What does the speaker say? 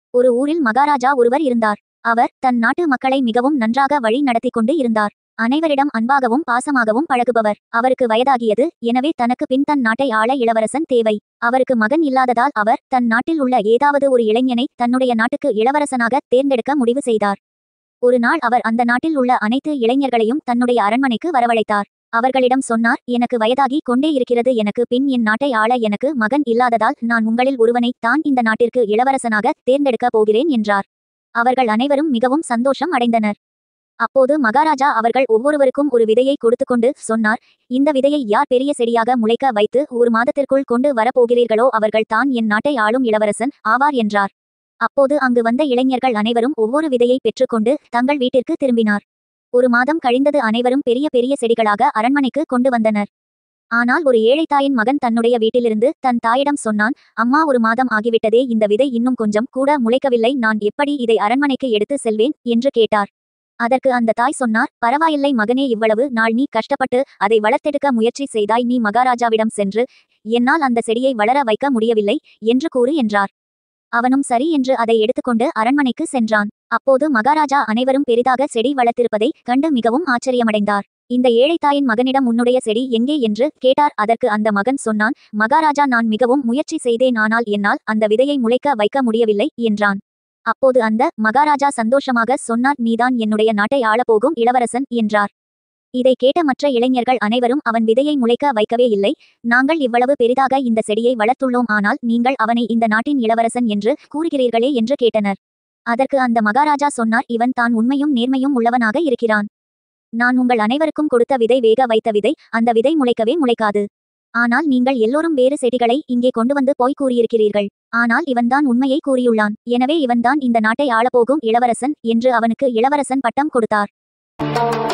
ஒரு ஊரில் மகாராஜா ஒருவர் இருந்தார் அவர் தன் நாட்டு மக்களை மிகவும் நன்றாக வழி நடத்தி கொண்டு இருந்தார் அனைவரிடம் அன்பாகவும் பாசமாகவும் பழகுபவர் அவருக்கு வயதாகியது எனவே தனக்கு பின் தன் நாட்டை ஆள இளவரசன் தேவை அவருக்கு மகன் இல்லாததால் அவர் தன் நாட்டில் உள்ள ஏதாவது ஒரு இளைஞனை தன்னுடைய நாட்டுக்கு இளவரசனாக தேர்ந்தெடுக்க முடிவு செய்தார் ஒரு நாள் அவர் அந்த நாட்டில் உள்ள அனைத்து இளைஞர்களையும் தன்னுடைய அரண்மனைக்கு வரவழைத்தார் அவர்களிடம் சொன்னார் எனக்கு வயதாகி கொண்டே இருக்கிறது எனக்கு பின் என் நாட்டை ஆள எனக்கு மகன் இல்லாததால் நான் உங்களில் ஒருவனை தான் இந்த நாட்டிற்கு இளவரசனாக தேர்ந்தெடுக்கப் போகிறேன் என்றார் அவர்கள் அனைவரும் மிகவும் சந்தோஷம் அடைந்தனர் அப்போது மகாராஜா அவர்கள் ஒவ்வொருவருக்கும் ஒரு விதையை கொடுத்துக்கொண்டு சொன்னார் இந்த விதையை யார் பெரிய செடியாக முளைக்க வைத்து ஒரு மாதத்திற்குள் கொண்டு வரப்போகிறீர்களோ அவர்கள் தான் என் நாட்டை ஆளும் இளவரசன் ஆவார் என்றார் அப்போது அங்கு வந்த இளைஞர்கள் அனைவரும் ஒவ்வொரு விதையை பெற்றுக்கொண்டு தங்கள் வீட்டிற்கு திரும்பினார் ஒரு மாதம் கழிந்தது அனைவரும் பெரிய பெரிய செடிகளாக அரண்மனைக்கு கொண்டு வந்தனர் ஆனால் ஒரு ஏழை தாயின் மகன் தன்னுடைய வீட்டிலிருந்து தன் தாயிடம் சொன்னான் அம்மா ஒரு மாதம் ஆகிவிட்டதே இந்த விதை இன்னும் கொஞ்சம் கூட முளைக்கவில்லை நான் எப்படி இதை அரண்மனைக்கு எடுத்து செல்வேன் என்று கேட்டார் அதற்கு அந்த தாய் சொன்னார் பரவாயில்லை மகனே இவ்வளவு நாள் நீ கஷ்டப்பட்டு அதை வளர்த்தெடுக்க முயற்சி செய்தாய் நீ மகாராஜாவிடம் சென்று என்னால் அந்த செடியை வளர வைக்க முடியவில்லை என்று கூறு என்றார் அவனும் சரி என்று அதை எடுத்துக்கொண்டு அரண்மனைக்கு சென்றான் அப்போது மகாராஜா அனைவரும் பெரிதாக செடி வளர்த்திருப்பதை கண்டு மிகவும் ஆச்சரியமடைந்தார் இந்த ஏழை தாயின் மகனிடம் உன்னுடைய செடி எங்கே என்று கேட்டார் அதற்கு அந்த மகன் சொன்னான் மகாராஜா நான் மிகவும் முயற்சி செய்தேன் ஆனால் என்னால் அந்த விதையை முளைக்க வைக்க முடியவில்லை என்றான் அப்போது அந்த மகாராஜா சந்தோஷமாக சொன்னார் நீதான் என்னுடைய நாட்டை ஆளப்போகும் இளவரசன் என்றார் இதை கேட்ட மற்ற இளைஞர்கள் அனைவரும் அவன் விதையை முளைக்க வைக்கவே இல்லை நாங்கள் இவ்வளவு பெரிதாக இந்த செடியை வளர்த்துள்ளோம் ஆனால் நீங்கள் அவனை இந்த நாட்டின் இளவரசன் என்று கூறுகிறீர்களே என்று கேட்டனர் அதற்கு அந்த மகாராஜா சொன்னார் இவன் தான் உண்மையும் நேர்மையும் உள்ளவனாக இருக்கிறான் நான் உங்கள் அனைவருக்கும் கொடுத்த விதை வேக வைத்த விதை அந்த விதை முளைக்கவே முளைக்காது ஆனால் நீங்கள் எல்லோரும் வேறு செடிகளை இங்கே கொண்டு வந்து போய் கூறியிருக்கிறீர்கள் ஆனால் இவன்தான் உண்மையை கூறியுள்ளான் எனவே இவன்தான் இந்த நாட்டை ஆளப்போகும் இளவரசன் என்று அவனுக்கு இளவரசன் பட்டம் கொடுத்தார்